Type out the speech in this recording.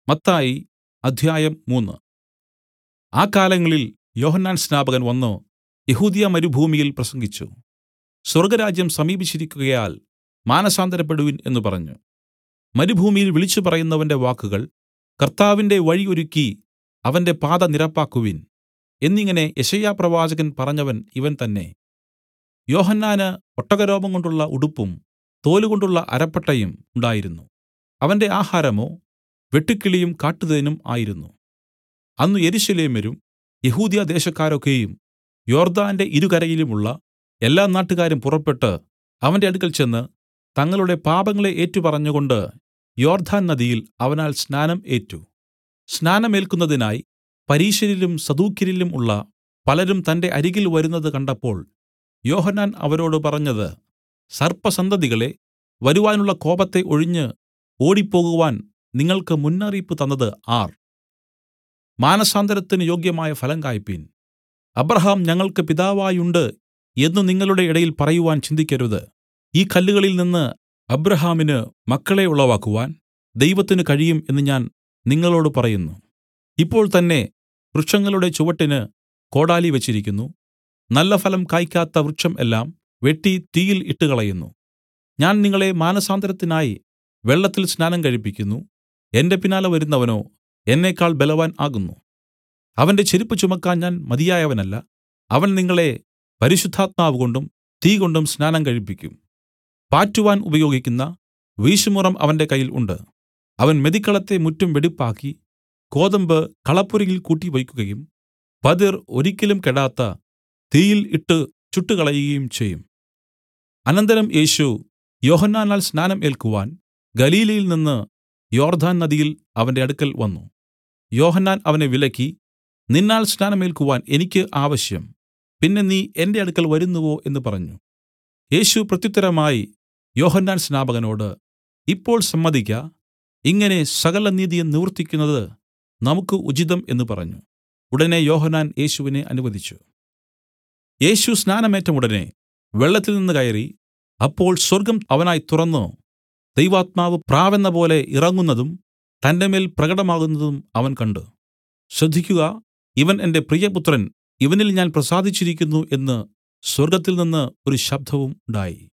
മത്തായി അധ്യായം മൂന്ന് ആ കാലങ്ങളിൽ യോഹന്നാൻ സ്നാപകൻ വന്നു യെഹൂദ്യ മരുഭൂമിയിൽ പ്രസംഗിച്ചു സ്വർഗ്ഗരാജ്യം സമീപിച്ചിരിക്കുകയാൽ മാനസാന്തരപ്പെടുവിൻ എന്നു പറഞ്ഞു മരുഭൂമിയിൽ വിളിച്ചുപറയുന്നവന്റെ വാക്കുകൾ കർത്താവിന്റെ വഴി ഒരുക്കി അവന്റെ പാത നിരപ്പാക്കുവിൻ എന്നിങ്ങനെ യെശയ്യാപ്രവാചകൻ പറഞ്ഞവൻ ഇവൻ തന്നേ യോഹന്നാന് ഒട്ടകരോമം കൊണ്ടുള്ള ഉടുപ്പും തോലുകൊണ്ടുള്ള അരപ്പട്ടയും ഉണ്ടായിരുന്നു അവന്റെ ആഹാരമോ വെട്ടുക്കിളിയും കാട്ടുതേനും ആയിരുന്നു അന്ന് യെരൂശലേമ്യരും യെഹൂദ്യദേശക്കാരൊക്കെയും യോർദ്ദാന്റെ ഇരുകരയിലുമുള്ള എല്ലാ നാട്ടുകാരും പുറപ്പെട്ടു അവന്റെ അടുക്കൽ ചെന്ന് തങ്ങളുടെ പാപങ്ങളെ ഏറ്റുപറഞ്ഞുകൊണ്ട് യോർദ്ദാൻ നദിയിൽ അവനാൽ സ്നാനം ഏറ്റു സ്നാനമേൽക്കുന്നതിനായി പരീശരിലും സദൂക്യരിലും ഉള്ള പലരും തന്റെ അരികിൽ വരുന്നത് കണ്ടപ്പോൾ യോഹന്നാൻ അവരോട് പറഞ്ഞത് സർപ്പസന്തതികളേ വരുവാനുള്ള കോപത്തെ ഒഴിഞ്ഞ് ഓടിപ്പോകുവാൻ നിങ്ങൾക്ക് മുന്നറിയിപ്പ് തന്നത് ആർ മാനസാന്തരത്തിന് യോഗ്യമായ ഫലം കായ്പിൻ അബ്രാഹാം ഞങ്ങൾക്ക് പിതാവായുണ്ട് എന്നു നിങ്ങളുടെ ഇടയിൽ പറയുവാൻ ചിന്തിക്കരുത് ഈ കല്ലുകളിൽ നിന്ന് അബ്രാഹാമിന് മക്കളെ ഉളവാക്കുവാൻ ദൈവത്തിന് കഴിയും എന്ന് ഞാൻ നിങ്ങളോടു പറയുന്നു ഇപ്പോൾ തന്നെ വൃക്ഷങ്ങളുടെ ചുവട്ടിന് കോടാലി വെച്ചിരിക്കുന്നു നല്ല ഫലം കായ്ക്കാത്ത വൃക്ഷം എല്ലാം വെട്ടി തീയിൽ ഇട്ടുകളയുന്നു ഞാൻ നിങ്ങളെ മാനസാന്തരത്തിനായി വെള്ളത്തിൽ സ്നാനം കഴിപ്പിക്കുന്നു എന്റെ പിന്നാലെ വരുന്നവനോ എന്നേക്കാൾ ബലവാൻ ആകുന്നു അവന്റെ ചെരിപ്പു ചുമക്കാൻ ഞാൻ മതിയായവനല്ല അവൻ നിങ്ങളെ പരിശുദ്ധാത്മാവ് കൊണ്ടും തീ കൊണ്ടും സ്നാനം കഴിപ്പിക്കും പാറ്റുവാൻ ഉപയോഗിക്കുന്ന വീശുമുറം അവന്റെ കയ്യിൽ ഉണ്ട് അവൻ മെതിക്കളത്തെ മുറ്റും വെടിപ്പാക്കി കോതമ്പ് കളപ്പുരയിൽ കൂട്ടി വയ്ക്കുകയും പതിർ ഒരിക്കലും കെടാത്ത തീയിൽ ഇട്ട് ചുട്ടുകളയുകയും ചെയ്യും അനന്തരം യേശു യോഹന്നാനാൽ സ്നാനം ഏൽക്കുവാൻ ഗലീലയിൽ നിന്ന് യോർദ്ദാൻ നദിയിൽ അവന്റെ അടുക്കൽ വന്നു യോഹന്നാൻ അവനെ വിലക്കി നിന്നാൽ സ്നാനമേൽക്കുവാൻ എനിക്ക് ആവശ്യം പിന്നെ നീ എന്റെ അടുക്കൽ വരുന്നുവോ എന്ന് പറഞ്ഞു യേശു പ്രത്യുത്തരമായി യോഹന്നാൻ സ്നാപകനോട് ഇപ്പോൾ സമ്മതിക്ക ഇങ്ങനെ സകല നീതിയും നിവർത്തിക്കുന്നത് നമുക്ക് ഉചിതം എന്ന് പറഞ്ഞു ഉടനെ യോഹന്നാൻ യേശുവിനെ അനുവദിച്ചു യേശു സ്നാനമേറ്റ ഉടനെ വെള്ളത്തിൽ നിന്ന് കയറി അപ്പോൾ സ്വർഗ്ഗം അവനായി തുറന്നു ദൈവാത്മാവ് പ്രാവെന്ന പോലെ ഇറങ്ങുന്നതും തന്റെ മേൽ പ്രകടമാകുന്നതും അവൻ കണ്ട് ശ്രദ്ധിക്കുക ഇവൻ എന്റെ പ്രിയപുത്രൻ ഇവനിൽ ഞാൻ പ്രസാദിച്ചിരിക്കുന്നു എന്ന് സ്വർഗ്ഗത്തിൽനിന്ന് ഒരു ശബ്ദവും ഉണ്ടായി